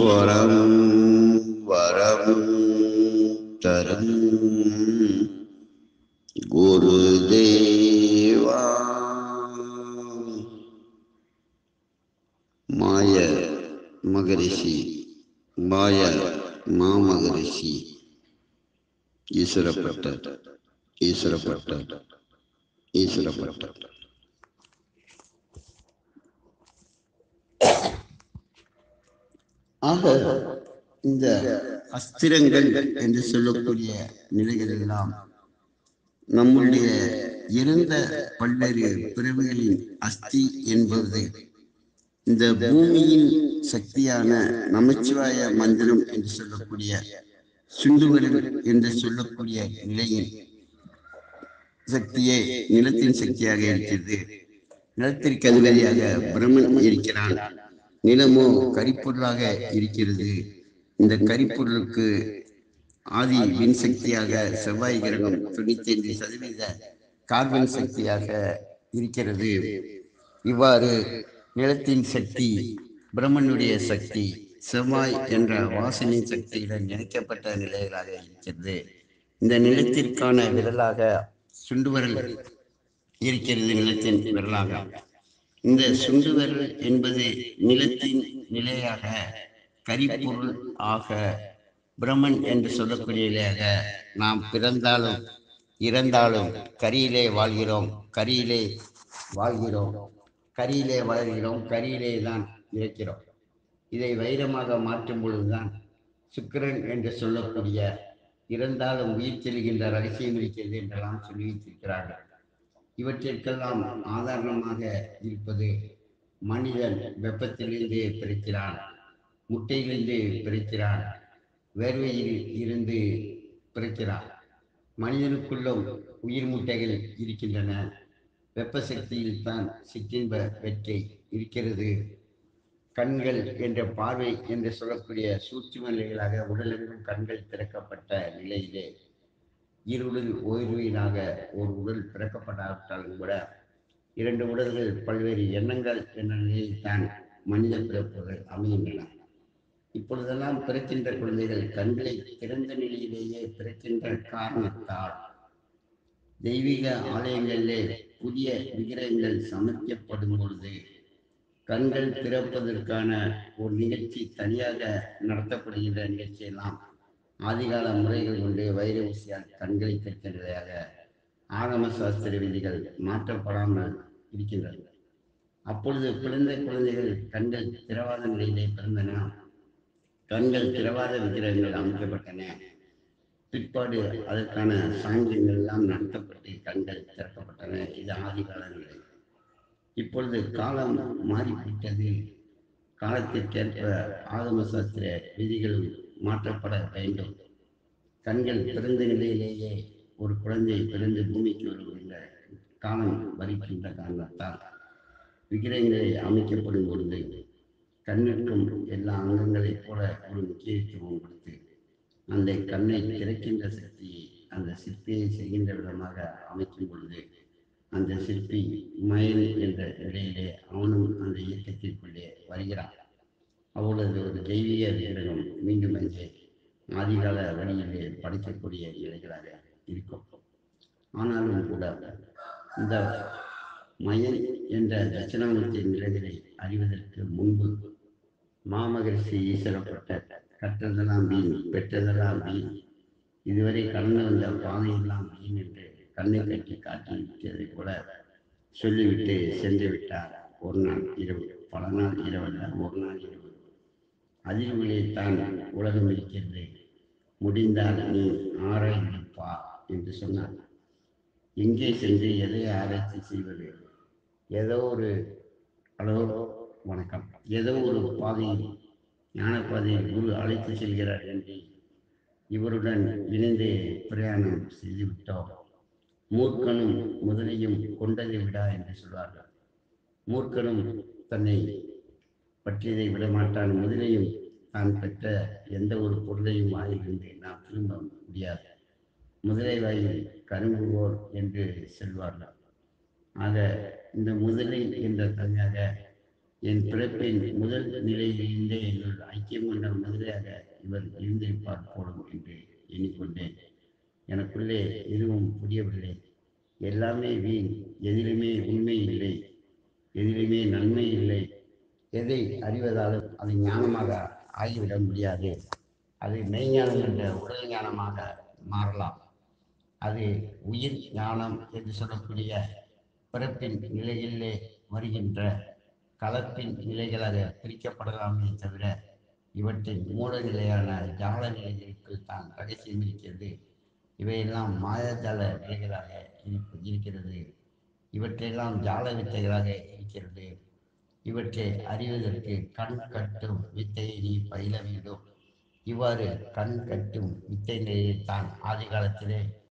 ஈஸ்வரம் வரம் தரும் குருதேவா மாய மகரிஷி மாய மாமகரிஷி ஈஸ்வரப்பட்ட ஈஸ்வரப்பட்ட ஈஸ்வரப்பட்ட ஆக இந்த அஸ்திரங்கள் என்று சொல்லக்கூடிய நிலைகள் எல்லாம் நம்முடைய இறந்த பல்வேறு பிறவிகளின் அஸ்தி என்பது இந்த பூமியின் சக்தியான நமச்சிவாய மந்திரம் என்று சொல்லக்கூடிய சுண்டுவரல் என்று சொல்லக்கூடிய நிலையின் சக்தியே நிலத்தின் சக்தியாக இருக்கிறது நிலத்திற்கு அதிபதியாக பிரம்மன் இருக்கிறான் நிலமோ கரிப்பொருளாக இருக்கிறது இந்த கரிப்பொருளுக்கு ஆதி விண் சக்தியாக செவ்வாய் கிரகம் தொண்ணூத்தி ஐந்து சதவீத கார்பன் சக்தியாக இருக்கிறது இவ்வாறு நிலத்தின் சக்தி பிரம்மனுடைய சக்தி செவ்வாய் என்ற வாசனை சக்தியுடன் இணைக்கப்பட்ட நிலைகளாக இருக்கிறது இந்த நிலத்திற்கான விரலாக சுண்டுவரல் இருக்கிறது நிலத்தின் விரலாக இந்த சுண்டுவரல் என்பது நிலத்தின் நிலையாக கரிப்பொருள் ஆக பிரம்மன் என்று சொல்லக்கூடிய நிலையாக நாம் பிறந்தாலும் இறந்தாலும் கரியிலே வாழ்கிறோம் கரியிலே வாழ்கிறோம் கரியிலே வளர்கிறோம் கரியிலே தான் இருக்கிறோம் இதை வைரமாக மாற்றும் பொழுதுதான் சுக்கிரன் என்று சொல்லக்கூடிய இறந்தாலும் உயிர் செல்கின்ற ரகசியம் இருக்கிறது என்றெல்லாம் சொல்லி வைத்திருக்கிறார்கள் இவற்றிற்கெல்லாம் ஆதாரணமாக இருப்பது மனிதன் வெப்பத்திலிருந்து பிறக்கிறான் முட்டையிலிருந்து பிறக்கிறான் வேர்வையில் இருந்து பிறக்கிறான் மனிதனுக்குள்ளும் உயிர் முட்டைகள் இருக்கின்றன வெப்ப சக்தியில் தான் சிற்றின்ப வெற்றி இருக்கிறது கண்கள் என்ற பார்வை என்று சொல்லக்கூடிய சூட்சும நிலைகளாக உடலெங்கும் கண்கள் திறக்கப்பட்ட நிலையிலே இருளில் ஓய்வினாக ஒரு உடல் பிறக்கப்படாவிட்டாலும் கூட இரண்டு உடல்கள் பல்வேறு எண்ணங்கள் என்ற நிலையில் தான் மனித பிறப்புகள் அமைகின்றன இப்பொழுதெல்லாம் பிறக்கின்ற குழந்தைகள் கண்களை திறந்த நிலையிலேயே பிறக்கின்ற காரணத்தால் தெய்வீக ஆலயங்களிலே புதிய விக்கிரகங்கள் சமைக்கப்படும் பொழுது கண்கள் திறப்பதற்கான ஒரு நிகழ்ச்சி தனியாக நடத்தப்படுகின்ற நிகழ்ச்சியெல்லாம் ஆதிகால முறைகள் கொண்டு வைர ஊசியால் கண்களை திறக்கின்றதாக ஆகம சாஸ்திர விதிகள் மாற்றப்படாமல் இருக்கின்றன அப்பொழுது பிறந்த குழந்தைகள் கண்கள் திறவாத நிலையிலே பிறந்தன கண்கள் திறவாத விக்கிரகங்கள் அமைக்கப்பட்டன பிற்பாடு அதற்கான சாங்கியங்கள் எல்லாம் நடத்தப்பட்டு கண்கள் திறக்கப்பட்டன இது ஆதிகால நிலை இப்பொழுது காலம் மாறிவிட்டது காலத்திற்கேற்ப ஆகம சாஸ்திர விதிகளும் மாற்றப்பட வேண்டும் கண்கள் பிறந்த நிலையிலேயே ஒரு குழந்தை பிறந்து பூமிக்கு வருகின்ற காலம் வருகின்ற காரணத்தால் விக்கிரகங்களை அமைக்கப்படும் பொழுது கண்ணுக்கும் எல்லா அங்கங்களைப் போல ஒரு முக்கியத்துவம் கொடுத்து அந்த கண்ணை திறக்கின்ற சக்தியை அந்த சிற்பியை செய்கின்ற விதமாக அமைக்கும் பொழுது அந்த சிற்பி மயன் என்ற நிலையிலே அவனும் அந்த இயக்கத்திற்குள்ளே வருகிறான் அவளது ஒரு தெய்வீக விக்கிரகம் மீண்டும் அங்கே ஆதிகால வழியிலே படைக்கக்கூடிய நிலைகளாக இருக்கும் ஆனாலும் கூட இந்த மயன் என்ற தட்சிணாமூர்த்தி நிலைகளை அறிவதற்கு முன்பு மாமகரிஷி ஈஸ்வரப்பட்ட கற்றதெல்லாம் வீண் பெற்றதெல்லாம் வீண் இதுவரை கடந்து வந்த பாதையெல்லாம் வீண் என்று கண்ணை கட்டி காட்டி விட்டதை போல சொல்லிவிட்டு சென்று விட்டார் ஒரு நாள் இரவு பல நாள் இரவல்ல ஒரு நாள் இரவு அதிர்வுகளே தான் உலகம் இருக்கிறது முடிந்தால் நீ ஆராய்ந்து பா என்று சொன்னார் எங்கே சென்று எதை ஆராய்ச்சி செய்வது ஏதோ ஒரு அளவு வணக்கம் ஏதோ ஒரு பாதையில் ஞான பாதையில் குரு அழைத்து செல்கிறார் என்று இவருடன் இணைந்து பிரயாணம் செய்துவிட்டோம் மூர்க்கனும் முதலையும் கொண்டதை விடா என்று சொல்வார்கள் மூர்க்கனும் தன்னை பற்றியதை விடமாட்டான் முதலையும் தான் பெற்ற எந்த ஒரு பொருளையும் வாயிலிருந்து நாம் திரும்ப முடியாது முதலை வாயில் கரும்புவோர் என்று செல்வார்கள் ஆக இந்த முதலை என்ற தனியாக என் பிறப்பின் முதல் நிலையிலிருந்தே என்னுள் ஐக்கியம் கொண்ட முதலையாக இவர் இருந்திருப்பார் போலும் என்று எண்ணிக்கொண்டேன் எனக்குள்ளே எதுவும் புரியவில்லை எல்லாமே வீண் எதிலுமே உண்மை இல்லை எதிலுமே நன்மை இல்லை எதை அறிவதாலும் அது ஞானமாக ஆகிவிட முடியாது அது மெய்ஞானம் என்ற உடல் ஞானமாக மாறலாம் அது உயிர் ஞானம் என்று சொல்லக்கூடிய பிறப்பின் நிலையிலே வருகின்ற கலப்பின் நிலைகளாக பிரிக்கப்படலாமே தவிர இவற்றின் மூல நிலையான ஜால நிலைகளுக்கு தான் ரகசியம் இருக்கிறது இவையெல்லாம் மாயாஜால நிலைகளாக இருப்பு- இருக்கிறது இவற்றையெல்லாம் ஜால வித்தைகளாக இருக்கிறது இவற்றை அறிவதற்கு கண் கட்டும் வித்தையை நீ பயில வேண்டும் இவ்வாறு கண் கட்டும் வித்தை நிலையை தான் ஆதி காலத்திலே